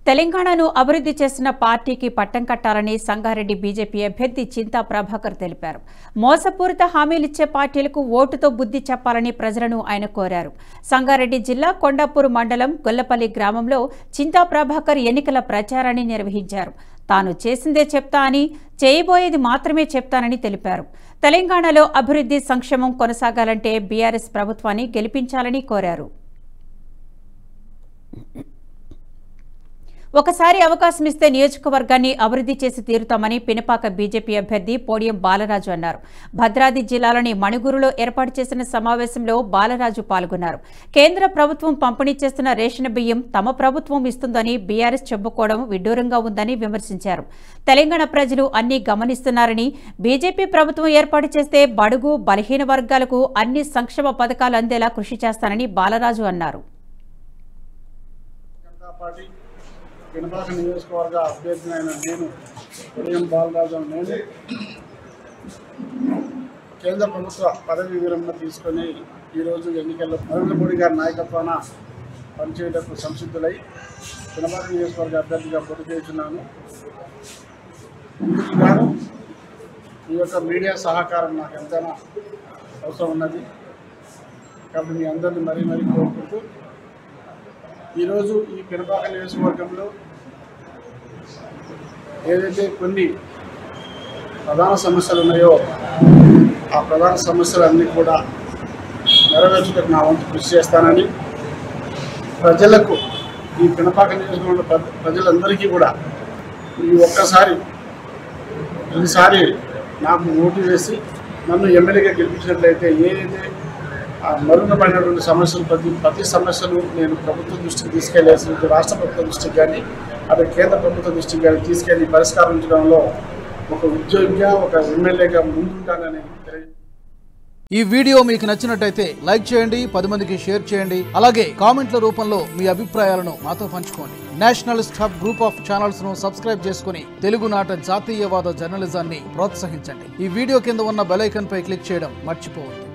తెలంగాణను అభివృద్ధి చేసిన పార్టీకి పట్టం కట్టాలని సంగారెడ్డి బీజేపీ అభ్యర్థి చింతా ప్రభాకర్ తెలిపారు మోసపూరిత హామీలిచ్చే పార్టీలకు ఓటుతో బుద్ధి చెప్పాలని ప్రజలను ఆయన కోరారు సంగారెడ్డి జిల్లా కొండాపూర్ మండలం గొల్లపల్లి గ్రామంలో చింతా ప్రభాకర్ ఎన్నికల ప్రచారాన్ని నిర్వహించారు తాను చేసిందే చెప్తా అని చేయబోయేది మాత్రమే చెప్తానని తెలిపారు తెలంగాణలో అభివృద్ధి సంక్షేమం కొనసాగాలంటే బీఆర్ఎస్ ప్రభుత్వాన్ని గెలిపించాలని కోరారు ఒకసారి అవకాశం ఇస్తే నియోజకవర్గాన్ని అభివృద్ధి చేసి తీరుతామని పినపాక బీజేపీ అభ్యర్థి పోడియం బాలరాజు అన్నారు భద్రాద్రి జిల్లాలోని మణుగూరులో ఏర్పాటు చేసిన సమావేశంలో బాలరాజు పాల్గొన్నారు కేంద్ర ప్రభుత్వం పంపిణీ చేస్తున్న రేషన్ బియ్యం తమ ప్రభుత్వం ఇస్తుందని బీఆర్ఎస్ చెప్పుకోవడం విడ్డూరంగా ఉందని విమర్శించారు తెలంగాణ ప్రజలు అన్ని గమనిస్తున్నారని బీజేపీ ప్రభుత్వం ఏర్పాటు చేస్తే బడుగు బలహీన వర్గాలకు అన్ని సంక్షేమ పథకాలు అందేలా కృషి చేస్తానని బాలరాజు అన్నారు జనతా పార్టీ పినపాక నియోజకవర్గ అభ్యర్థినైన నేను ఉదయం బాలరాజు అనే నేను కేంద్ర ప్రభుత్వ పదవి విరమణ తీసుకొని ఈరోజు ఎన్నికల్లో నరేంద్ర మోడీ గారి నాయకత్వాన పనిచేయటకు సంసిద్ధులై పినపాక నియోజకవర్గ అభ్యర్థిగా పోటీ చేస్తున్నాను ఇందుకు గాను ఈ యొక్క మీడియా సహకారం నాకు ఎంతైనా అవసరం ఉన్నది కాబట్టి మీ అందరిని మరీ మరీ కోరుకుంటూ ఈరోజు ఈ పినపాక నియోజకవర్గంలో ఏదైతే కొన్ని ప్రధాన సమస్యలు ఉన్నాయో ఆ ప్రధాన సమస్యలన్నీ కూడా నెరవేర్చుటకు నా వంతు కృషి చేస్తానని ప్రజలకు ఈ పినపాక నియోజకవర్గంలో ప్ర- ప్రజలందరికీ కూడా ఈ ఒక్కసారి ఈసారి నాకు ఓటు వేసి నన్ను ఎమ్మెల్యేగా గెలిపించినట్లయితే ఏదైతే ఆ మరుగున పడినటువంటి సమస్యలు ప్రతి ప్రతి సమస్యలు నేను ప్రభుత్వ దృష్టికి తీసుకెళ్లేసి రాష్ట్ర ప్రభుత్వ దృష్టికి కానీ అదే కేంద్ర ప్రభుత్వ దృష్టికి కానీ తీసుకెళ్లి పరిష్కరించడంలో ఒక ఉద్యోగిగా ఒక ఎమ్మెల్యేగా ముందుంటానని తెలియ ఈ వీడియో మీకు నచ్చినట్టయితే లైక్ చేయండి పది మందికి షేర్ చేయండి అలాగే కామెంట్ల రూపంలో మీ అభిప్రాయాలను మాతో పంచుకోండి nationalist hub group of channels ను సబ్స్క్రైబ్ చేసుకుని తెలుగునాట జాతీయవాద జర్నలిజాన్ని ప్రోత్సహించండి ఈ వీడియో కింద ఉన్న బెల్ ఐకాన్ పై క్లిక్ చేయడం మర్చిపోవద్దు